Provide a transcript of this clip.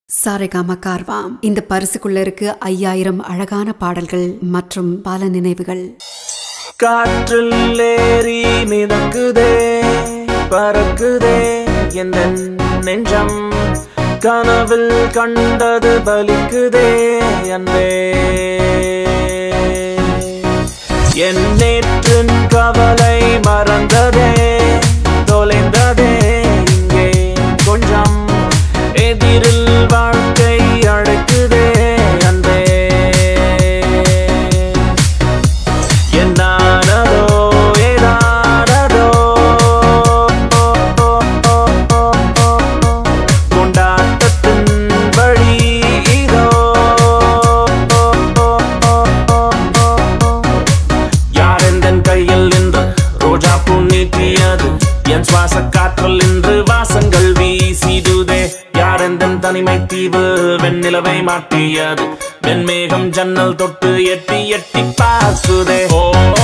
சாரேகாமா கார்வாம் இந்த பரிசுக்குள்ள இருக்கு ஐயாயிரம் அழகான பாடல்கள் மற்றும் பல நினைவுகள் காற்றில் ஏறி மிதக்குதே பறக்குதே எந்த நெஞ்சம் கனவில் கண்டது பலிக்குதே அன்பே என் நேற்றின் கவலை மறந்ததே தொலைந்ததே இங்கே கொஞ்சம் எதிரில் வாழ்க்கை அழைக்குதே அன்பே என்னானதோ ஏதானதோ கொண்டாட்டத்தின் வழி இதோ யார் எந்தன் கையில் நின்று ரோஜா பூ நீட்டியது என் சுவாச காற்றில் இன்று வாசங்கள் வீசிடுதே யார் எந்தன் தனிமை தீவு வெண்ணிலவை மாட்டியது வெண்மேகம் ஜன்னல் தொட்டு எட்டி எட்டி பார்க்குதே ஓ